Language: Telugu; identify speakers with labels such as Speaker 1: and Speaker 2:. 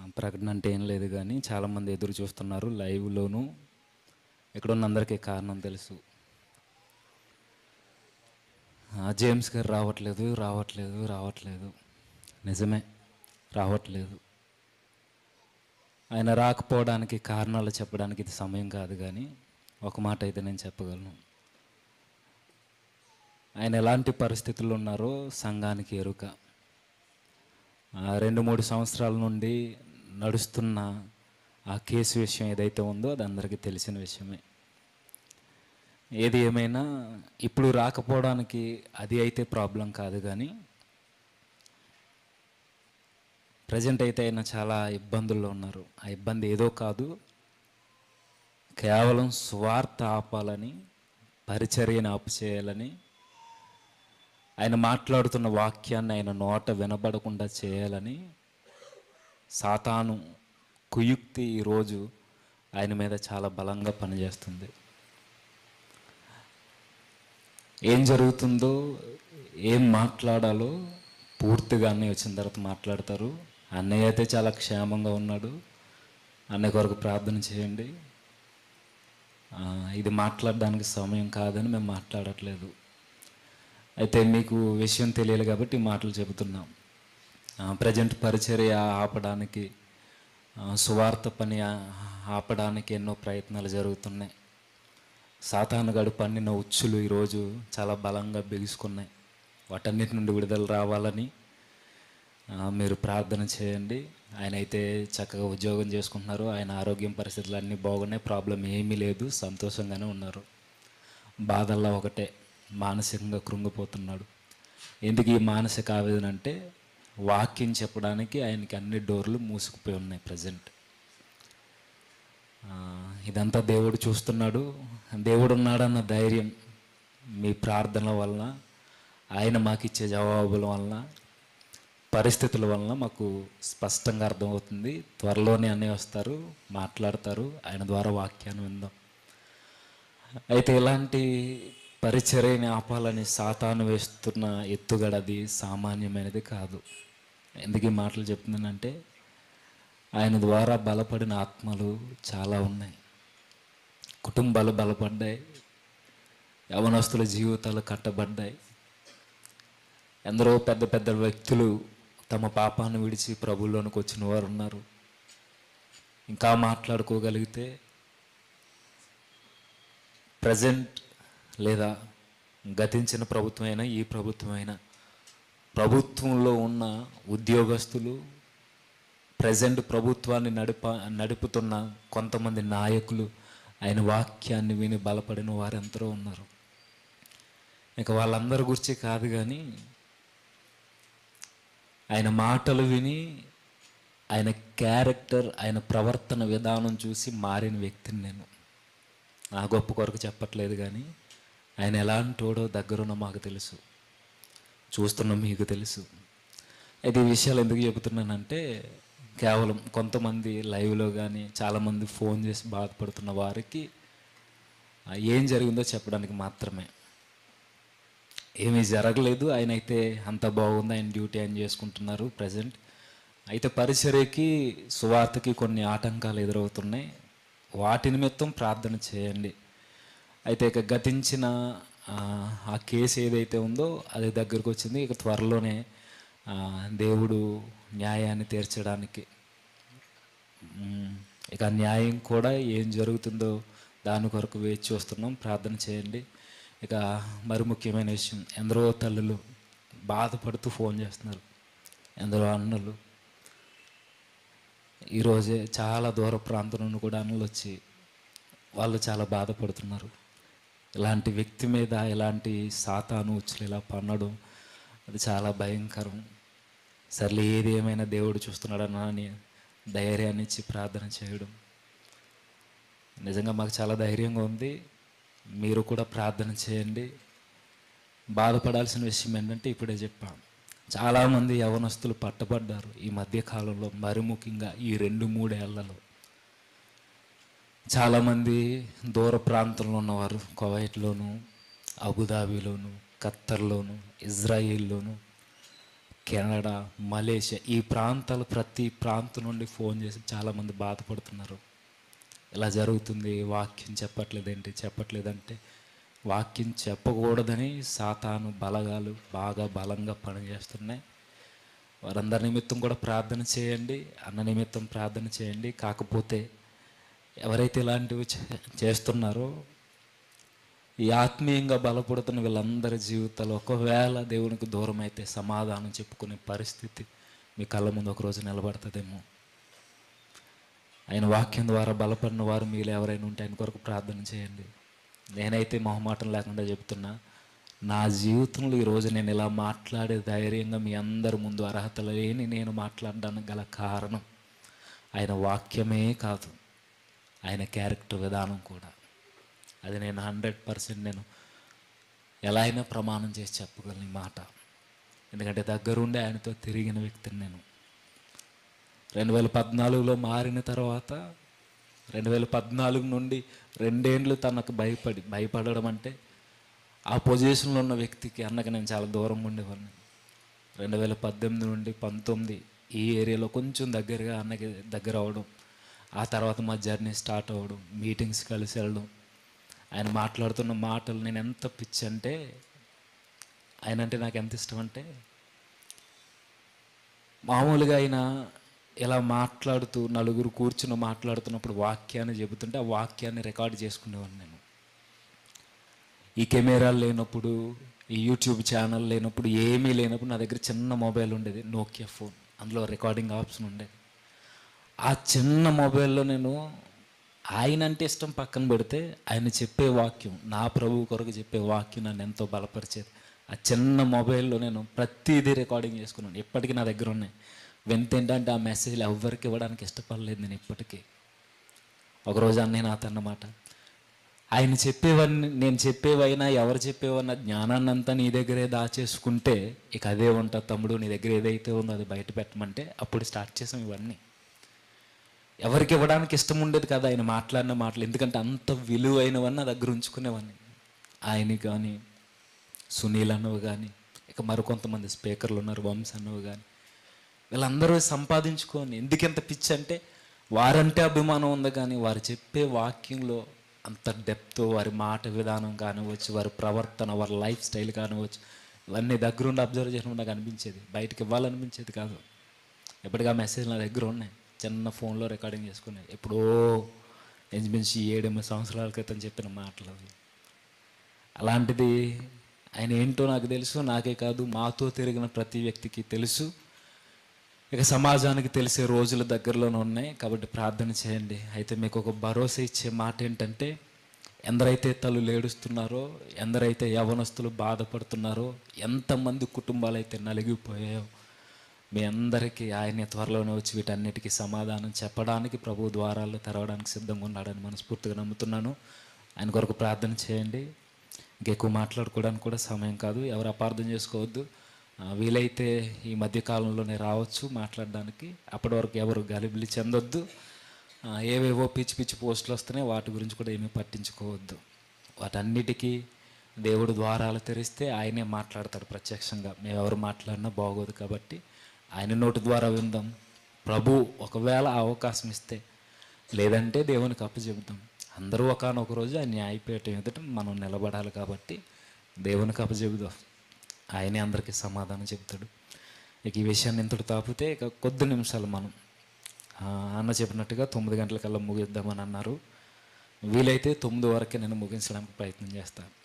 Speaker 1: ప్రకటన అంటే ఏం లేదు కానీ చాలామంది ఎదురు చూస్తున్నారు లైవ్లోను ఇక్కడ ఉన్న అందరికీ కారణం తెలుసు ఆ, జేమ్స్ గారు రావట్లేదు రావట్లేదు రావట్లేదు నిజమే రావట్లేదు ఆయన రాకపోవడానికి కారణాలు చెప్పడానికి ఇది సమయం కాదు కానీ ఒక మాట అయితే నేను చెప్పగలను ఆయన ఎలాంటి పరిస్థితుల్లో ఉన్నారో సంఘానికి ఎరుక ఆ రెండు మూడు సంవత్సరాల నుండి నడుస్తున్న ఆ కేసు విషయం ఏదైతే ఉందో అది అందరికీ తెలిసిన విషయమే ఏది ఏమైనా ఇప్పుడు రాకపోవడానికి అది అయితే ప్రాబ్లం కాదు కానీ ప్రజెంట్ అయితే ఆయన చాలా ఇబ్బందుల్లో ఉన్నారు ఆ ఇబ్బంది ఏదో కాదు కేవలం స్వార్థ ఆపాలని పరిచర్యను ఆపు చేయాలని ఆయన మాట్లాడుతున్న వాక్యాన్ని ఆయన నోట వినబడకుండా చేయాలని సాతాను కుయుక్తి ఈరోజు ఆయన మీద చాలా బలంగా పనిచేస్తుంది ఏం జరుగుతుందో ఏం మాట్లాడాలో పూర్తిగా అన్నయ్య వచ్చిన తర్వాత మాట్లాడతారు అన్నయ్య అయితే చాలా క్షేమంగా ఉన్నాడు అన్నయ్య కొరకు ప్రార్థన చేయండి ఆ, ఇది మాట్లాడడానికి సమయం కాదని మేము మాట్లాడట్లేదు అయితే మీకు విషయం తెలియాలి కాబట్టి ఈ మాటలు చెబుతున్నాం ప్రజెంట్ పరిచర్య ఆపడానికి ఆ, సువార్త పని ఆ- ఆపడానికి ఎన్నో ప్రయత్నాలు జరుగుతున్నాయి సాతానుగాడు పన్నిన ఉచ్చులు ఈరోజు చాలా బలంగా బిగుసుకున్నాయి వాటన్నిటి నుండి విడుదల రావాలని ఆ, మీరు ప్రార్థన చేయండి ఆయన అయితే చక్కగా ఉద్యోగం చేసుకుంటున్నారు ఆయన ఆరోగ్యం పరిస్థితులు అన్నీ బాగున్నాయి ప్రాబ్లం ఏమీ లేదు సంతోషంగానే ఉన్నారు బాధల్లో ఒకటే మానసికంగా కృంగిపోతున్నాడు ఎందుకు ఈ మానసిక ఆవేదన అంటే వాక్యం చెప్పడానికి ఆయనకి అన్ని డోర్లు మూసుకుపోయి ఉన్నాయి ప్రజెంట్ ఇదంతా దేవుడు చూస్తున్నాడు దేవుడు ఉన్నాడన్న ధైర్యం మీ ప్రార్థనల వలన ఆయన మాకు ఇచ్చే జవాబుల వలన పరిస్థితుల వలన మాకు స్పష్టంగా అర్థమవుతుంది త్వరలోనే అన్నీ వస్తారు మాట్లాడతారు ఆయన ద్వారా వాక్యాన్ని విందాం అయితే ఇలాంటి పరిచర్యని ఆపాలని సాతాను వేస్తున్న ఎత్తుగడ అది సామాన్యమైనది కాదు ఎందుకు ఈ మాటలు చెప్తున్నానంటే ఆయన ద్వారా బలపడిన ఆత్మలు చాలా ఉన్నాయి కుటుంబాలు బలపడ్డాయి యవనస్తుల జీవితాలు కట్టబడ్డాయి ఎందరో పెద్ద పెద్ద వ్యక్తులు తమ పాపాన్ని విడిచి ప్రభువులోనికి వచ్చిన వారు ఉన్నారు ఇంకా మాట్లాడుకోగలిగితే ప్రజెంట్ లేదా గతించిన ప్రభుత్వమైనా ఈ ప్రభుత్వమైనా ప్రభుత్వంలో ఉన్న ఉద్యోగస్తులు ప్రజెంట్ ప్రభుత్వాన్ని నడిప నడుపుతున్న కొంతమంది నాయకులు ఆయన వాక్యాన్ని విని బలపడిన వారెందరో ఉన్నారు ఇక వాళ్ళందరి గురించి కాదు కానీ ఆయన మాటలు విని ఆయన క్యారెక్టర్ ఆయన ప్రవర్తన విధానం చూసి మారిన వ్యక్తిని నేను నా గొప్ప కొరకు చెప్పట్లేదు కానీ ఆయన ఎలాంటోడో దగ్గరున్న మాకు తెలుసు చూస్తున్న మీకు తెలుసు అయితే ఈ విషయాలు ఎందుకు చెబుతున్నానంటే కేవలం కొంతమంది లైవ్లో కానీ చాలామంది ఫోన్ చేసి బాధపడుతున్న వారికి ఆ, ఏం జరిగిందో చెప్పడానికి మాత్రమే ఏమీ జరగలేదు ఆయన అయితే అంత బాగుంది ఆయన డ్యూటీ ఆయన చేసుకుంటున్నారు ప్రజెంట్ అయితే పరిచర్యకి సువార్తకి కొన్ని ఆటంకాలు ఎదురవుతున్నాయి వాటి నిమిత్తం ప్రార్థన చేయండి అయితే ఇక గతించిన ఆ, ఆ కేసు ఏదైతే ఉందో అది దగ్గరకు వచ్చింది ఇక త్వరలోనే ఆ, దేవుడు న్యాయాన్ని తీర్చడానికి మ్, ఇక ఆ న్యాయం కూడా ఏం జరుగుతుందో దాని కొరకు వేచి చూస్తున్నాం ప్రార్థన చేయండి ఇక మరి ముఖ్యమైన విషయం ఎందరో తల్లులు బాధపడుతూ ఫోన్ చేస్తున్నారు ఎందరో అన్నలు ఈరోజే చాలా దూర ప్రాంతం నుండి కూడా అన్నలు వచ్చి వాళ్ళు చాలా బాధపడుతున్నారు ఇలాంటి వ్యక్తి మీద ఇలాంటి సాతాను ఉచ్చులు ఇలా పన్నడం అది చాలా భయంకరం సర్లే ఏది ఏమైనా దేవుడు చూస్తున్నాడన్నా అని ధైర్యాన్ని ఇచ్చి ప్రార్థన చేయడం నిజంగా మాకు చాలా ధైర్యంగా ఉంది మీరు కూడా ప్రార్థన చేయండి బాధపడాల్సిన విషయం ఏంటంటే ఇప్పుడే చెప్పాను చాలామంది యవనస్తులు పట్టబడ్డారు ఈ మధ్య కాలంలో మరి ముఖ్యంగా ఈ రెండు మూడేళ్లలో చాలామంది దూర ప్రాంతంలో ఉన్నవారు కువైట్లోను అబుదాబిలోను ఖత్తర్లోను ఇజ్రాయిల్లోను కెనడా మలేషియా ఈ ప్రాంతాలు ప్రతి ప్రాంతం నుండి ఫోన్ చేసి చాలామంది బాధపడుతున్నారు ఇలా జరుగుతుంది వాక్యం చెప్పట్లేదేంటి చెప్పట్లేదంటే వాక్యం చెప్పకూడదని సాతాను బలగాలు బాగా బలంగా పనిచేస్తున్నాయి వారందరి నిమిత్తం కూడా ప్రార్థన చేయండి అన్న నిమిత్తం ప్రార్థన చేయండి కాకపోతే ఎవరైతే ఇలాంటివి చే- చేస్తున్నారో ఈ ఆత్మీయంగా బలపడుతున్న వీళ్ళందరి జీవితాలు ఒకవేళ దేవునికి దూరం అయితే సమాధానం చెప్పుకునే పరిస్థితి మీ కళ్ళ ముందు ఒకరోజు నిలబడుతుందేమో ఆయన వాక్యం ద్వారా బలపడిన వారు మీలో ఎవరైనా ఉంటే ఆయన కొరకు ప్రార్థన చేయండి నేనైతే మొహమాటం లేకుండా చెప్తున్నా నా జీవితంలో ఈరోజు నేను ఇలా మాట్లాడే ధైర్యంగా మీ అందరి ముందు అర్హత లేని నేను మాట్లాడడానికి గల కారణం ఆయన వాక్యమే కాదు ఆయన క్యారెక్టర్ విధానం కూడా అది నేను హండ్రెడ్ పర్సెంట్ నేను ఎలా అయినా ప్రమాణం చేసి చెప్పగలను ఈ మాట ఎందుకంటే దగ్గరుండి ఆయనతో తిరిగిన వ్యక్తిని నేను రెండు వేల పద్నాలుగులో మారిన తర్వాత రెండు వేల పద్నాలుగు నుండి రెండేండ్లు తనకు భయపడి భయపడడం అంటే ఆ పొజిషన్లో ఉన్న వ్యక్తికి అన్నకి నేను చాలా దూరంగా ఉండేవాడిని రెండు వేల పద్దెనిమిది నుండి పంతొమ్మిది ఈ ఏరియాలో కొంచెం దగ్గరగా అన్నకి దగ్గర అవడం ఆ తర్వాత మా జర్నీ స్టార్ట్ అవ్వడం మీటింగ్స్ కలిసి వెళ్ళడం ఆయన మాట్లాడుతున్న మాటలు నేను ఎంత పిచ్చి అంటే ఆయన అంటే నాకు ఎంత ఇష్టం అంటే మామూలుగా ఆయన ఇలా మాట్లాడుతూ నలుగురు కూర్చుని మాట్లాడుతున్నప్పుడు వాక్యాన్ని చెబుతుంటే ఆ వాక్యాన్ని రికార్డ్ చేసుకునేవాడిని నేను ఈ కెమెరాలు లేనప్పుడు ఈ యూట్యూబ్ ఛానల్ లేనప్పుడు ఏమీ లేనప్పుడు నా దగ్గర చిన్న మొబైల్ ఉండేది నోకియా ఫోన్ అందులో రికార్డింగ్ ఆప్షన్ ఉండేది ఆ చిన్న మొబైల్లో నేను ఆయన అంటే ఇష్టం పక్కన పెడితే ఆయన చెప్పే వాక్యం నా ప్రభు కొరకు చెప్పే వాక్యం నన్ను ఎంతో బలపరిచేది ఆ చిన్న మొబైల్లో నేను ప్రతిదీ రికార్డింగ్ చేసుకున్నాను ఇప్పటికీ నా దగ్గర ఉన్నాయి వింత ఏంటంటే ఆ మెసేజ్లు ఎవ్వరికి ఇవ్వడానికి ఇష్టపడలేదు నేను ఇప్పటికీ ఒకరోజు అన్నయ్య నాతో అన్నమాట ఆయన చెప్పేవన్నీ నేను చెప్పేవైనా ఎవరు చెప్పేవన్నా జ్ఞానాన్ని అంతా నీ దగ్గరే దాచేసుకుంటే ఇక అదే ఉంటా తమ్ముడు నీ దగ్గర ఏదైతే ఉందో అది బయట పెట్టమంటే అప్పుడు స్టార్ట్ చేసాం ఇవన్నీ ఎవరికి ఇవ్వడానికి ఇష్టం ఉండేది కదా ఆయన మాట్లాడిన మాటలు ఎందుకంటే అంత విలువైనవన్నీ నా దగ్గర ఉంచుకునేవాడిని ఆయన కానీ సునీల్ అన్నవి కానీ ఇక మరికొంతమంది స్పీకర్లు ఉన్నారు వంశ అన్నవి కానీ వీళ్ళందరూ సంపాదించుకొని ఎందుకెంత పిచ్చి అంటే వారంటే అభిమానం ఉంది కానీ వారు చెప్పే వాక్యంలో అంత డెప్త్ వారి మాట విధానం కానివచ్చు వారి ప్రవర్తన వారి లైఫ్ స్టైల్ కానివచ్చు ఇవన్నీ దగ్గరుండి అబ్జర్వ్ చేయడం నాకు అనిపించేది బయటకు ఇవ్వాలనిపించేది కాదు ఎప్పటికీ ఆ మెసేజ్ నా దగ్గర ఉన్నాయి చిన్న ఫోన్లో రికార్డింగ్ చేసుకున్నాయి ఎప్పుడో ఇంచుమించు ఏడెనిమిది సంవత్సరాల క్రితం చెప్పిన మాటలు అవి అలాంటిది ఆయన ఏంటో నాకు తెలుసు నాకే కాదు మాతో తిరిగిన ప్రతి వ్యక్తికి తెలుసు ఇక సమాజానికి తెలిసే రోజులు దగ్గరలోనే ఉన్నాయి కాబట్టి ప్రార్థన చేయండి అయితే మీకు ఒక భరోసా ఇచ్చే మాట ఏంటంటే ఎందరైతే తల్లులు ఏడుస్తున్నారో ఎందరైతే యవనస్తులు బాధపడుతున్నారో ఎంతమంది కుటుంబాలు అయితే నలిగిపోయాయో మీ అందరికీ ఆయన త్వరలోనే వచ్చి వీటన్నిటికీ సమాధానం చెప్పడానికి ప్రభు ద్వారాలు తెరవడానికి సిద్ధంగా ఉన్నాడని మనస్ఫూర్తిగా నమ్ముతున్నాను ఆయన కొరకు ప్రార్థన చేయండి ఇంకెక్కువ మాట్లాడుకోవడానికి కూడా సమయం కాదు ఎవరు అపార్థం చేసుకోవద్దు ఆ, వీలైతే ఈ మధ్య కాలంలోనే రావచ్చు మాట్లాడడానికి అప్పటి వరకు ఎవరు గలిబిలి చెందొద్దు ఆ, ఏవేవో పిచ్చి పిచ్చి పోస్టులు వస్తున్నాయి వాటి గురించి కూడా ఏమీ పట్టించుకోవద్దు వాటన్నిటికీ దేవుడు ద్వారాలు తెరిస్తే ఆయనే మాట్లాడతాడు ప్రత్యక్షంగా మేము ఎవరు మాట్లాడినా బాగోదు కాబట్టి ఆయన నోటి ద్వారా విందాం ప్రభు ఒకవేళ ఆ అవకాశం ఇస్తే లేదంటే దేవునికి అప్పచెబుదాం అందరూ ఒకనొక రోజు ఆ న్యాయపీఠం ఎదుట మనం నిలబడాలి కాబట్టి దేవునికి అప్పచెబుదాం ఆయనే అందరికీ సమాధానం చెబుతాడు ఇక ఈ విషయాన్ని ఇంతటి తాపితే ఇక కొద్ది నిమిషాలు మనం ఆ, అన్న చెప్పినట్టుగా తొమ్మిది గంటలకల్లా ముగిద్దామని అన్నారు వీలైతే తొమ్మిది వరకే నేను ముగించడానికి ప్రయత్నం చేస్తాను